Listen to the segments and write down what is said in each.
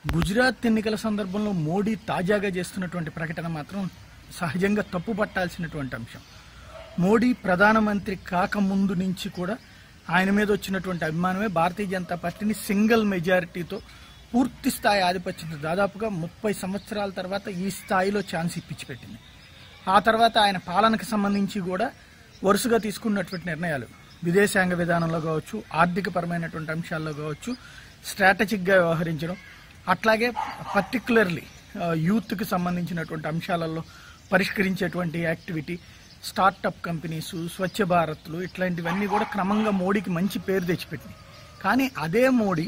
గుజరాత్ ఎన్నికల సందర్భంలో మోడీ తాజాగా చేస్తున్నటువంటి ప్రకటన మాత్రం సహజంగా తప్పు పట్టాల్సినటువంటి అంశం మోడీ ప్రధానమంత్రి కాకముందు నుంచి కూడా ఆయన మీద వచ్చినటువంటి అభిమానమే భారతీయ జనతా పార్టీని సింగిల్ మెజారిటీతో పూర్తి స్థాయి ఆధిపత్యంతో దాదాపుగా ముప్పై సంవత్సరాల తర్వాత ఈ స్థాయిలో ఛాన్స్ ఇప్పించి పెట్టింది ఆ తర్వాత ఆయన పాలనకు సంబంధించి కూడా వరుసగా తీసుకున్నటువంటి నిర్ణయాలు విదేశాంగ విధానంలో కావచ్చు ఆర్థికపరమైనటువంటి అంశాల్లో కావచ్చు స్ట్రాటజిక్గా వ్యవహరించడం అట్లాగే పర్టికులర్లీ యూత్కి సంబంధించినటువంటి అంశాలలో పరిష్కరించేటువంటి యాక్టివిటీ స్టార్టప్ కంపెనీస్ స్వచ్ఛ భారత్లు ఇట్లాంటివన్నీ కూడా క్రమంగా మోడీకి మంచి పేరు తెచ్చిపెట్టింది కానీ అదే మోడీ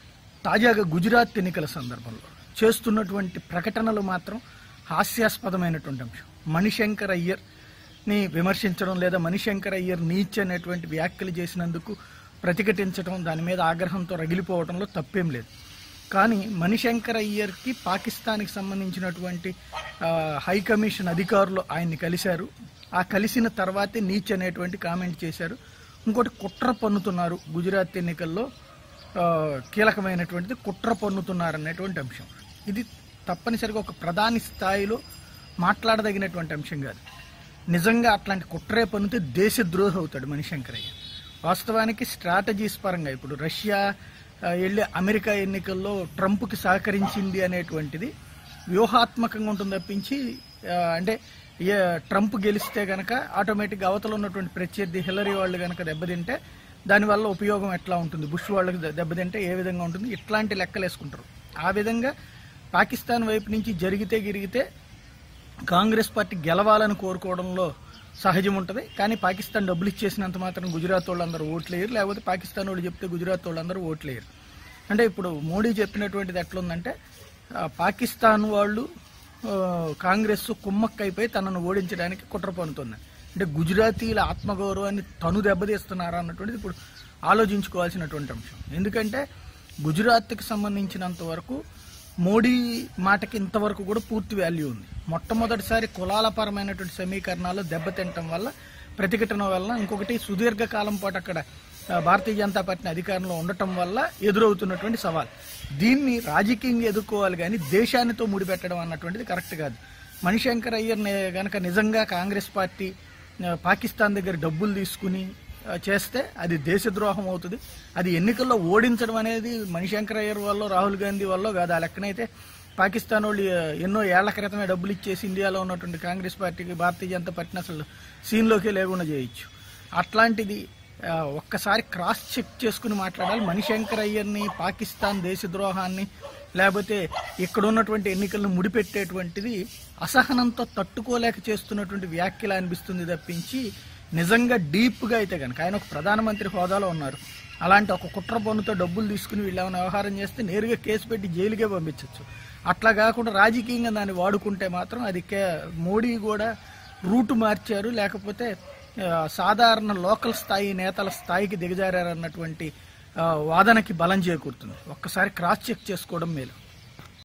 తాజాగా గుజరాత్ ఎన్నికల సందర్భంలో చేస్తున్నటువంటి ప్రకటనలు మాత్రం హాస్యాస్పదమైనటువంటి అంశం మణిశంకర్ అయ్యర్ ని విమర్శించడం లేదా మణిశంకర్ అయ్యర్ నీచ్ అనేటువంటి వ్యాఖ్యలు చేసినందుకు ప్రతిఘటించడం దాని మీద ఆగ్రహంతో రగిలిపోవడంలో తప్పేం లేదు కానీ మణిశంకర్ అయ్యర్కి పాకిస్తాన్కి సంబంధించినటువంటి ఆ, హై కమిషన్ అధికారులు ఆయన్ని కలిశారు ఆ కలిసిన తర్వాతే నీచ్ అనేటువంటి కామెంట్ చేశారు ఇంకోటి కుట్ర పన్నుతున్నారు గుజరాత్ ఎన్నికల్లో ఆ, కీలకమైనటువంటిది కుట్ర పన్నుతున్నారు అనేటువంటి అంశం ఇది తప్పనిసరిగా ఒక ప్రధాని స్థాయిలో మాట్లాడదగినటువంటి అంశం కాదు నిజంగా అట్లాంటి కుట్రే పన్నుతే దేశద్రోహి అవుతాడు మణిశంకరయ్య వాస్తవానికి స్ట్రాటజీస్ పరంగా ఇప్పుడు రష్యా ఆ, వెళ్ళి అమెరికా ఎన్నికల్లో ట్రంప్కి సహకరించింది అనేటువంటిది వ్యూహాత్మకంగా ఉంటుంది తప్పించి ఆ, అంటే ఏ ట్రంప్ గెలిస్తే గనక ఆటోమేటిక్గా అవతల ఉన్నటువంటి ప్రత్యర్థి హిల్లరీ వాళ్ళు గనక దెబ్బతింటే దానివల్ల ఉపయోగం ఎట్లా ఉంటుంది బుష్ వాళ్ళకి దె- దెబ్బతింటే ఏ విధంగా ఉంటుంది ఇట్లాంటి లెక్కలు వేసుకుంటారు ఆ విధంగా పాకిస్తాన్ వైపు నుంచి జరిగితే గిరిగితే కాంగ్రెస్ పార్టీ గెలవాలని కోరుకోవడంలో సహజం ఉంటుంది కానీ పాకిస్తాన్ డబ్బులు ఇచ్చేసినంత మాత్రం గుజరాత్ వాళ్ళందరూ ఓట్లేయరు లేకపోతే పాకిస్తాన్ వాళ్ళు చెప్తే గుజరాత్ వాళ్ళందరూ ఓట్లేయరు అంటే ఇప్పుడు మోడీ చెప్పినటువంటిది ఎట్లుందంటే ఆ, పాకిస్తాన్ వాళ్ళు ఆ, కాంగ్రెస్ కుమ్మక్కైపోయి తనను ఓడించడానికి కుట్ర పన్నుతుంది అంటే గుజరాతీల ఆత్మగౌరవాన్ని తను దెబ్బతీస్తున్నారా అన్నటువంటిది ఇప్పుడు ఆలోచించుకోవాల్సినటువంటి అంశం ఎందుకంటే గుజరాత్కి సంబంధించినంత వరకు మోడీ మాటకి ఇంతవరకు కూడా పూర్తి వాల్యూ ఉంది మొట్టమొదటిసారి కులాలపరమైనటువంటి సమీకరణాలు దెబ్బతింటం వల్ల ప్రతిఘటన వల్ల ఇంకొకటి సుదీర్ఘకాలం పాటు అక్కడ ఆ, భారతీయ జనతా పార్టీ అధికారంలో ఉండటం వల్ల ఎదురవుతున్నటువంటి సవాల్ దీన్ని రాజకీయంగా ఎదుర్కోవాలి కానీ దేశానితో ముడిపెట్టడం అన్నటువంటిది కరెక్ట్ కాదు మణిశంకర్ అయ్యర్ గనక నిజంగా కాంగ్రెస్ పార్టీ ఆ, పాకిస్తాన్ దగ్గర డబ్బులు తీసుకుని ఆ, చేస్తే అది దేశద్రోహం అవుతుంది అది ఎన్నికల్లో ఓడించడం అనేది మణిశంకర్ అయ్యర్ వల్ల రాహుల్ గాంధీ వల్ల కాదు ఆ లెక్కనైతే పాకిస్తాన్ వాళ్ళు ఆ, ఎన్నో ఏళ్ల క్రితమే డబ్బులు ఇచ్చేసి ఇండియాలో ఉన్నటువంటి కాంగ్రెస్ పార్టీకి భారతీయ జనతా పార్టీని అసలు సీన్లోకే లేకుండా చేయొచ్చు అట్లాంటిది ఆ, ఒక్కసారి క్రాస్ చెక్ చేసుకుని మాట్లాడాలి మణిశంకర్ అయ్యర్ని పాకిస్తాన్ దేశద్రోహాన్ని లేకపోతే ఇక్కడ ఉన్నటువంటి ఎన్నికలను ముడిపెట్టేటువంటిది అసహనంతో తట్టుకోలేక చేస్తున్నటువంటి వ్యాఖ్యలు అనిపిస్తుంది తప్పించి నిజంగా డీప్గా అయితే కనుక ఆయన ఒక ప్రధానమంత్రి హోదాలో ఉన్నారు అలాంటి ఒక కుట్ర పన్నుతో డబ్బులు తీసుకుని వీళ్ళు ఏమైనా వ్యవహారం చేస్తే నేరుగా కేసు పెట్టి జైలుకే పంపించవచ్చు అట్లా కాకుండా రాజకీయంగా దాన్ని వాడుకుంటే మాత్రం అది కే మోడీ కూడా రూటు మార్చారు లేకపోతే ఆ, సాధారణ లోకల్ స్థాయి నేతల స్థాయికి దిగజారన్నటువంటి ఆ, వాదనకి బలం చేకూరుతుంది ఒక్కసారి క్రాస్ చెక్ చేసుకోవడం మేలు